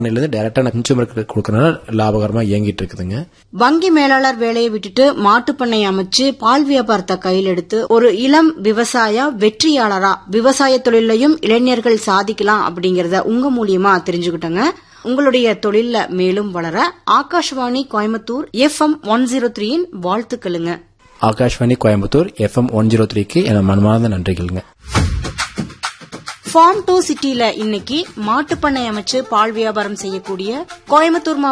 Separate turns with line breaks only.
இருந்து டைரக்டா நான் கன்சூமருக்கு கொடுக்கறதுனால லாபகரமா இயங்கிட்டு இருக்குதுங்க
வங்கி மேலாளர் வேலையை விட்டுட்டு மாட்டுப்பண்ணை அமைச்சு பால் வியாபாரத்தை கையில் எடுத்து ஒரு இளம் விவசாய வெற்றியாளரா விவசாய தொழிலையும் இளைஞர்கள் சாதிக்கலாம் அப்படிங்கறத உங்க மூலியமா தெரிஞ்சுக்கிட்டோங்க உங்களுடைய தொழில்ல மேலும் வளர Akashvani Coimbatore FM one zero த்ரீயின் வாழ்த்துக்களுங்க
Akashvani Coimbatore FM one zero த்ரீக்கு என மனமார்ந்த நன்றிகளுங்க
ஃபார்ம் டூ சிட்டில இன்னைக்கு மாட்டுப்பண்ணை அமைச்சு பால் வியாபாரம் செய்யக்கூடிய கோயம்புத்தூர் மாவட்ட